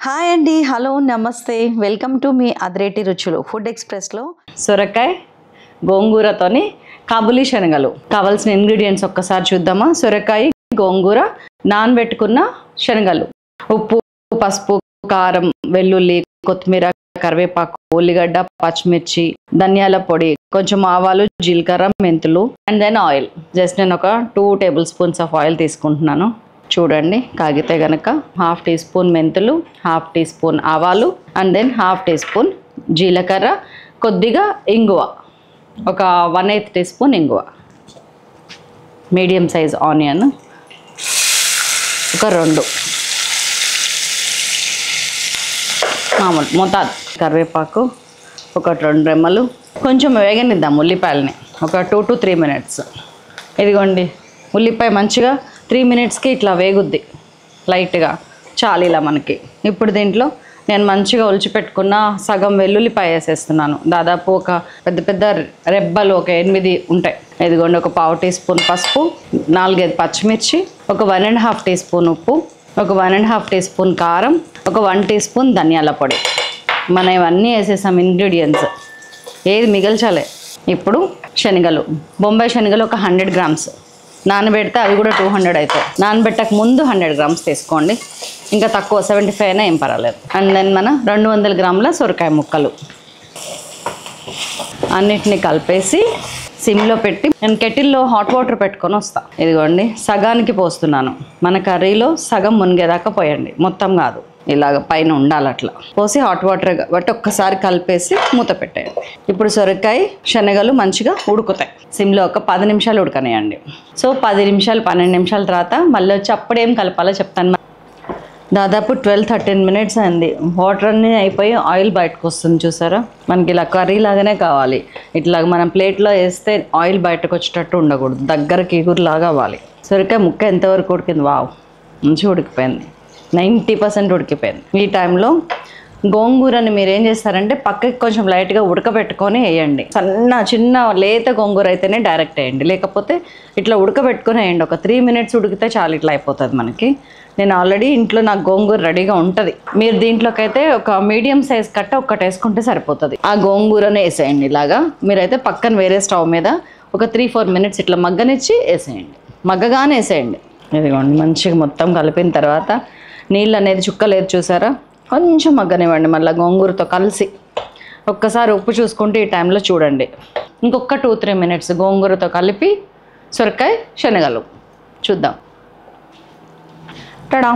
Hi అండి hello నమస్తే welcome to me అదిరేటి రుచులు ఫుడ్ ఎక్స్ప్రెస్లో సొరకాయ గోంగూరతోని కాబులి శనగలు కావాల్సిన ఇంగ్రీడియంట్స్ ఒక్కసారి చూద్దామా సొరకాయ గోంగూర నానబెట్టుకున్న శనగలు ఉప్పు పసుపు కారం వెల్లుల్లి కొత్తిమీర కరివేపాకు ఉల్లిగడ్డ పచ్చిమిర్చి ధనియాల పొడి కొంచెం ఆవాలు జీలకర్ర మెంతులు అండ్ దెన్ ఆయిల్ జస్ట్ నేను ఒక two tablespoons of oil తీసుకుంటున్నాను చూడండి కాగితే గనక హాఫ్ టీ స్పూన్ మెంతులు హాఫ్ టీ స్పూన్ ఆవాలు and then half teaspoon జీలకర్ర కొద్దిగా ఇంగువ ఒక వన్ ఎయిత్ టీ స్పూన్ ఇంగువ మీడియం సైజ్ ఆనియన్ ఒక రెండు మామూలు మోతాదు కరివేపాకు ఒక రెండు రెమ్మలు కొంచెం వేగనిద్దాం ఉల్లిపాయలని ఒక టూ టు త్రీ మినిట్స్ ఇదిగోండి ఉల్లిపాయ మంచిగా త్రీ మినిట్స్కి ఇట్లా వేగుద్ది లైట్గా చాలు ఇలా మనకి ఇప్పుడు దీంట్లో నేను మంచిగా ఒలిచిపెట్టుకున్న సగం వెల్లుల్లిపాయ వేసేస్తున్నాను దాదాపు ఒక పెద్ద పెద్ద రెబ్బలు ఒక ఎనిమిది ఉంటాయి ఇదిగోండి ఒక పావు టీ స్పూన్ పసుపు నాలుగైదు పచ్చిమిర్చి ఒక one and half teaspoon ఉప్పు ఒక one and half teaspoon కారం ఒక వన్ టీ స్పూన్ ధనియాల పొడి మనం ఇవన్నీ వేసేసాం ఇంగ్రీడియంట్స్ ఏది మిగల్చాలే ఇప్పుడు శనగలు బొంబాయి శనగలు ఒక హండ్రెడ్ గ్రామ్స్ నానబెడితే అవి కూడా టూ హండ్రెడ్ అవుతాయి నానబెట్టక ముందు హండ్రెడ్ గ్రామ్స్ తీసుకోండి ఇంకా తక్కువ సెవెంటీ ఫైవ్ అయినా ఏం పర్వాలేదు అండ్ దెన్ మన రెండు వందల గ్రాముల సొరకాయ ముక్కలు అన్నిటిని కలిపేసి సిమ్లో పెట్టి నేను కెటిల్లో హాట్ వాటర్ పెట్టుకొని వస్తా ఇదిగోండి సగానికి పోస్తున్నాను మన కర్రీలో సగం మునిగేదాకా పోయండి మొత్తం కాదు ఇలాగ పైన ఉండాలి అట్లా పోసి హాట్ వాటర్ కాబట్టి ఒక్కసారి కలిపేసి మూత పెట్టేయండి ఇప్పుడు సొరకాయ శనగలు మంచిగా ఉడుకుతాయి సిమ్లో ఒక పది నిమిషాలు ఉడకనేయండి సో పది నిమిషాలు పన్నెండు నిమిషాల తర్వాత మళ్ళీ వచ్చి అప్పుడేం కలపాలో చెప్తాను దాదాపు ట్వెల్వ్ థర్టీన్ మినిట్స్ అయింది వాటర్ అన్నీ అయిపోయి ఆయిల్ బయటకు వస్తుంది చూసారా మనకి ఇలా కర్రీ లాగానే కావాలి ఇట్లా మనం ప్లేట్లో వేస్తే ఆయిల్ బయటకు వచ్చేటట్టు ఉండకూడదు దగ్గరకి లాగా అవ్వాలి సొరకాయ ముక్క ఎంతవరకు ఉడికింది వావ్ మంచిగా ఉడికిపోయింది నైంటీ పర్సెంట్ ఉడికిపోయింది ఈ టైంలో గోంగూరని మీరు ఏం చేస్తారంటే పక్కకి కొంచెం లైట్గా ఉడకబెట్టుకొని వేయండి సన్న చిన్న లేత గోంగూర అయితేనే డైరెక్ట్ వేయండి లేకపోతే ఇట్లా ఉడకబెట్టుకొని వేయండి ఒక త్రీ మినిట్స్ ఉడికితే చాలు ఇట్లా అయిపోతుంది మనకి నేను ఆల్రెడీ ఇంట్లో నాకు గోంగూర రెడీగా ఉంటుంది మీరు దీంట్లోకి అయితే ఒక మీడియం సైజ్ కట్ట ఒక్కటి వేసుకుంటే సరిపోతుంది ఆ గోంగూరనే వేసేయండి ఇలాగా మీరైతే పక్కన వేరే స్టవ్ మీద ఒక త్రీ ఫోర్ మినిట్స్ ఇట్లా మగ్గనిచ్చి వేసేయండి మగ్గగానే వేసేయండి ఇదిగోండి మంచిగా మొత్తం కలిపిన తర్వాత నీళ్ళు అనేది చుక్కలేదు చూసారా కొంచెం మగ్గనివ్వండి మళ్ళీ గోంగూరతో కలిసి ఒక్కసారి ఉప్పు చూసుకుంటే ఈ టైంలో చూడండి ఇంకొక టూ త్రీ మినిట్స్ గోంగూరతో కలిపి సొరకాయ శనగలు చూద్దాం tada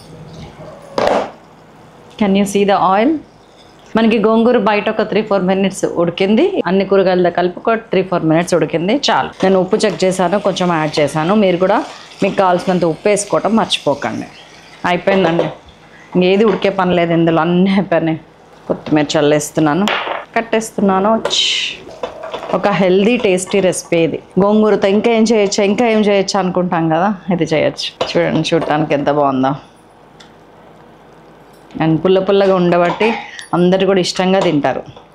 can you see the oil మనకి గోంగూర బయట ఒక త్రీ ఫోర్ మినిట్స్ ఉడికింది అన్ని కూరగాయలతో కలిపి ఒక త్రీ ఫోర్ మినిట్స్ ఉడికింది చాలు నేను ఉప్పు చెక్ చేశాను కొంచెం యాడ్ చేశాను మీరు కూడా మీకు కావాల్సినంత ఉప్పు వేసుకోవటం మర్చిపోకండి అయిపోయిందండి ఏది ఉడికే పని లేదు ఇందులో అన్నీ అయిపోయినాయి కొత్తిమీర చల్లేస్తున్నాను కట్టేస్తున్నాను ఛ్. ఒక హెల్దీ టేస్టీ రెసిపీ ఇది గోంగూరతో ఇంకా ఏం చేయొచ్చు ఇంకా ఏం చేయొచ్చు అనుకుంటాం కదా ఇది చేయొచ్చు చూడండి చూడటానికి ఎంత బాగుందో అండ్ పుల్ల పుల్లగా ఉండబట్టి అందరు కూడా ఇష్టంగా తింటారు